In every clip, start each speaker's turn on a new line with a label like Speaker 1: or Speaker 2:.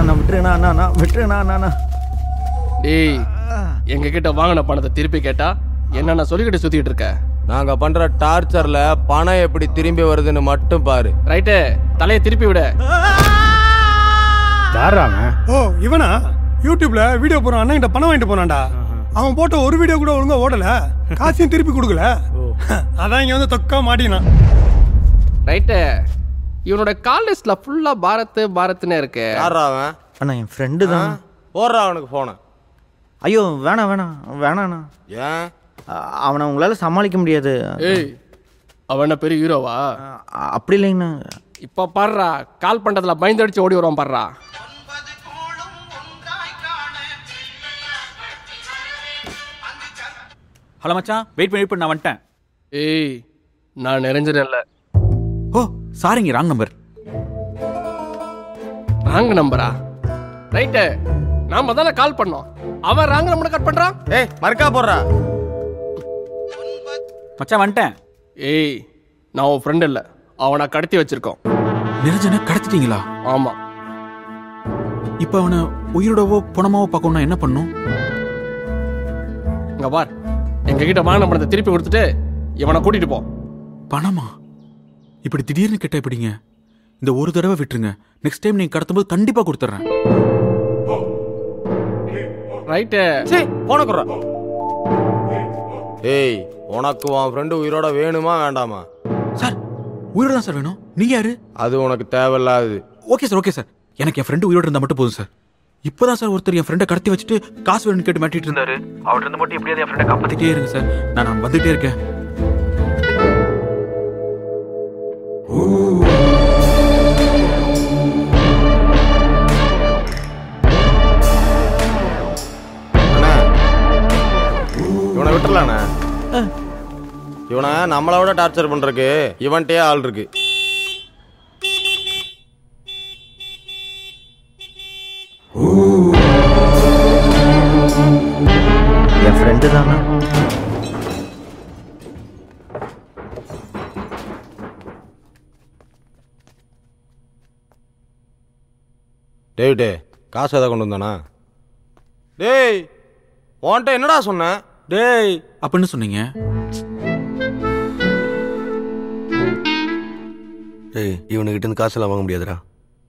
Speaker 1: அண்ணா விட்டுருண்ணா அண்ணா அண்ணா விட்டுருண்ணா அண்ணா அண்ணா
Speaker 2: டேய் எங்க கிட்ட வாங்கின பணத்தை திருப்பி கேட்டா என்னென்ன சொல்லிக்கிட்டு சுத்திட்டு இருக்க
Speaker 3: நாங்க பண்ற டார்ச்சர்ல பணம் எப்படி திரும்பி வருதுன்னு மட்டும் பாரு
Speaker 2: ரைட்டு தலையை திருப்பி விட
Speaker 4: ஓ இவனா யூடியூப்ல வீடியோ போறான் அண்ணன் பணம் வாங்கிட்டு போனான்டா அவன் போட்ட ஒரு வீடியோ கூட ஒழுங்கா ஓடல காசையும் திருப்பி கொடுக்கல அதான் இங்க வந்து தொக்கா மாட்டினான்
Speaker 2: ரைட்டு இவனோட கால் லிஸ்ட்ல ஃபுல்லா பாரத் பாரத்னு இருக்கு
Speaker 3: யாரா அவன்
Speaker 1: அண்ணா என் ஃப்ரெண்டு தான்
Speaker 3: போடுறா அவனுக்கு போன
Speaker 1: ஐயோ வேணாம் வேணாம் வேணாண்ணா
Speaker 3: ஏன்
Speaker 1: அ- அவனை உங்களால் சமாளிக்க முடியாது
Speaker 2: ஏய் அவன் என்ன பெரிய ஹீரோவா
Speaker 1: அ- அப்படி இல்லைங்கண்ணா
Speaker 2: இப்போ பாடுறா கால் பண்றதுல பயந்தடிச்சு ஓடி வருவான் பாடுறா
Speaker 5: ஹலோ மச்சான் வெயிட் பண்ணி வெயிட் பண்ணி நான் வந்துட்டேன்
Speaker 2: ஏய் நான் நிறைஞ்சிடல
Speaker 5: ஓ சாரிங்க ராங் நம்பர்
Speaker 2: ராங் நம்பரா ரைட்டு நாம தானே கால் பண்ணோம் அவன் ராங் நம்பரை கட் பண்றான்
Speaker 3: ஏய் மறுக்கா போடுறா
Speaker 5: மச்சான் வந்துட்டேன்
Speaker 2: ஏய் நான் உன் ஃப்ரெண்ட் இல்லை அவனை கடத்தி வச்சிருக்கோம்
Speaker 5: நிரஞ்சனை கடத்திட்டீங்களா
Speaker 2: ஆமா
Speaker 5: இப்போ அவனை உயிரோடவோ பணமாவோ பார்க்கணும்னா என்ன பண்ணும்
Speaker 2: இங்க பார் எங்க கிட்ட வாங்கின பணத்தை திருப்பி கொடுத்துட்டு இவனை கூட்டிட்டு போ
Speaker 5: பணமா இப்படி திடீர்னு கேட்ட எப்படிங்க இந்த ஒரு தடவை விட்டுருங்க நெக்ஸ்ட் டைம் நீங்க கடத்தும்போது கண்டிப்பா கொடுத்துட்றேன்
Speaker 2: ரைட்டு
Speaker 3: சீ போன குடுறா ஏய் உனக்கு உன் ஃப்ரெண்டு உயிரோட வேணுமா வேண்டாமா
Speaker 5: சார் உயிரோட தான் சார் வேணும் நீங்க யாரு
Speaker 3: அது உனக்கு தேவையில்லாதது
Speaker 5: ஓகே சார் ஓகே சார் எனக்கு என் ஃப்ரெண்டு உயிரோட இருந்தா மட்டும் போதும் சார் இப்போதான் சார் ஒருத்தர் என் ஃப்ரெண்டை கடத்தி வச்சுட்டு காசு வேணும்னு கேட்டு மாட்டிட்டு இருந்தாரு அவர்கிட்ட இருந்து மட்டும் எப்படியாவது என் ஃப்ரெண்டை காப்பாத்திட்டே இருங்க சார் நான் நான் வந்துட்டே இருக்கேன்
Speaker 3: அண்ணா இவனை விட்டுறலாண்ணே இவனை நம்மளை விட டார்ச்சர் பண்றதுக்கு இவன்ட்டே ஆள் இருக்கு
Speaker 1: என் ஃப்ரெண்டு தானா
Speaker 3: டேவிட்டே காசு எதாவது கொண்டு வந்தானா டேய் உன்கிட்ட என்னடா சொன்னேன்
Speaker 5: டேய் அப்படின்னு சொன்னீங்க
Speaker 6: டேய் இவனுக்கிட்ட இருந்து காசெல்லாம் வாங்க முடியாதுடா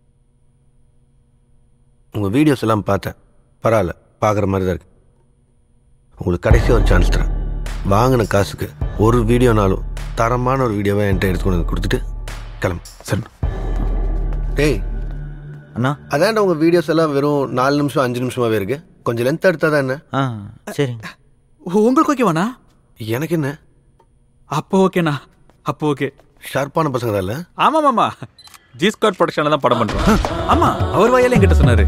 Speaker 6: உங்கள் வீடியோஸ் எல்லாம் பார்த்தேன் பரவாயில்ல பார்க்குற மாதிரி தான் இருக்கு உங்களுக்கு கடைசி ஒரு சான்ஸ் தரேன் வாங்கின காசுக்கு ஒரு வீடியோனாலும் தரமான ஒரு வீடியோவை என்கிட்ட எடுத்து கொண்டு வந்து கொடுத்துட்டு கிளம்பு
Speaker 5: சார்
Speaker 6: டேய்
Speaker 1: அண்ணா
Speaker 6: அதான்டா உங்கள் வீடியோஸ் எல்லாம் வெறும் நாலு நிமிஷம் அஞ்சு நிமிஷமாவே இருக்கு கொஞ்சம் லென்த் எடுத்தா தான் என்ன
Speaker 1: ஆ சரிங்க
Speaker 5: உங்களுக்கு ஓகேவாண்ணா
Speaker 6: எனக்கு என்ன
Speaker 5: அப்போ ஓகேண்ணா அப்போ ஓகே
Speaker 6: ஷார்ப்பான பசங்க தான் இல்லை
Speaker 5: ஆமா மாமா ஜி ஸ்காட் ப்ரொடக்ஷன்ல தான் படம் பண்றோம் ஆமா அவர் வாயால என்கிட்ட சொன்னாரு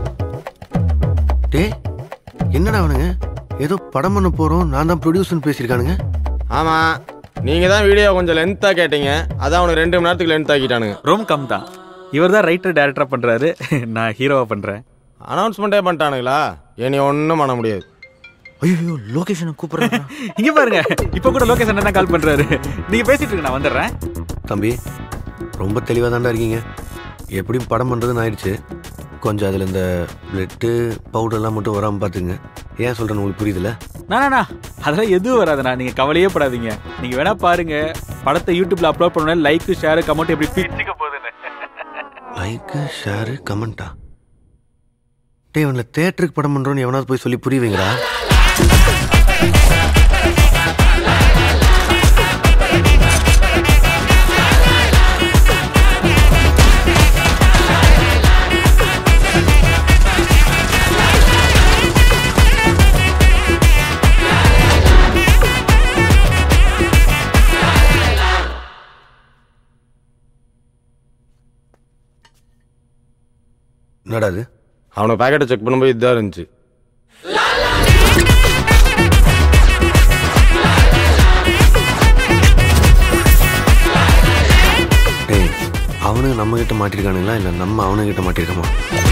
Speaker 6: டேய் என்னடா அவனுங்க ஏதோ படம் பண்ண போகிறோம் நான் தான் ப்ரொடியூசர்னு பேசியிருக்கானுங்க
Speaker 3: ஆமா நீங்க தான் வீடியோ கொஞ்சம் லென்த்தா கேட்டீங்க அதான் அவனுக்கு ரெண்டு மணி நேரத்துக்கு லென்த் ஆக்கிட்டானுங்க
Speaker 5: ரோம் கம் தான் இவர் தான் ரைட்டர் டேரக்டரா பண்றாரு நான் ஹீரோவா பண்றேன்
Speaker 3: அனௌன்ஸ்மெண்ட்டே பண்ணிட்டானுங்களா இனி ஒன்றும் பண்ண முடியாது
Speaker 1: ஐயோ லொகேஷனை கூப்பிட்றேன்
Speaker 5: இங்க பாருங்க இப்போ கூட லோகேஷ் அண்ணன் தான் கால் பண்றாரு நீங்க பேசிட்டு இருங்க நான் வந்துடுறேன்
Speaker 6: தம்பி ரொம்ப தெளிவாக தான்டா இருக்கீங்க எப்படியும் படம் பண்ணுறதுன்னு ஆயிடுச்சு கொஞ்சம் அதில் இந்த பிளட்டு பவுடர்லாம் மட்டும் வராமல் பார்த்துங்க ஏன் சொல்கிறேன்னு உங்களுக்கு புரியுதுல்ல
Speaker 5: நானா அதெல்லாம் எதுவும் வராதுண்ணா நீங்க கவலையே படாதீங்க நீங்க வேணா பாருங்க படத்தை யூடியூப்ல அப்லோட் பண்ண லைக் ஷேர் கமெண்ட் எப்படி பிச்சுக்க போகுதுன்னு
Speaker 6: லைக்கு ஷேரு கமெண்ட்டா டேய் இவனில் தேட்டருக்கு படம் பண்ணுறோன்னு எவனாவது போய் சொல்லி புரிய வைங்கடா என்னடா அது
Speaker 3: அவனை பேக்கெட்டை செக் பண்ணும்போது இதுதான் இருந்துச்சு
Speaker 6: டேய் அவனுங்க நம்ம கிட்ட மாட்டிருக்கானுங்களா இல்லை நம்ம அவனுங்க கிட்ட மாட்டிருக்கோமா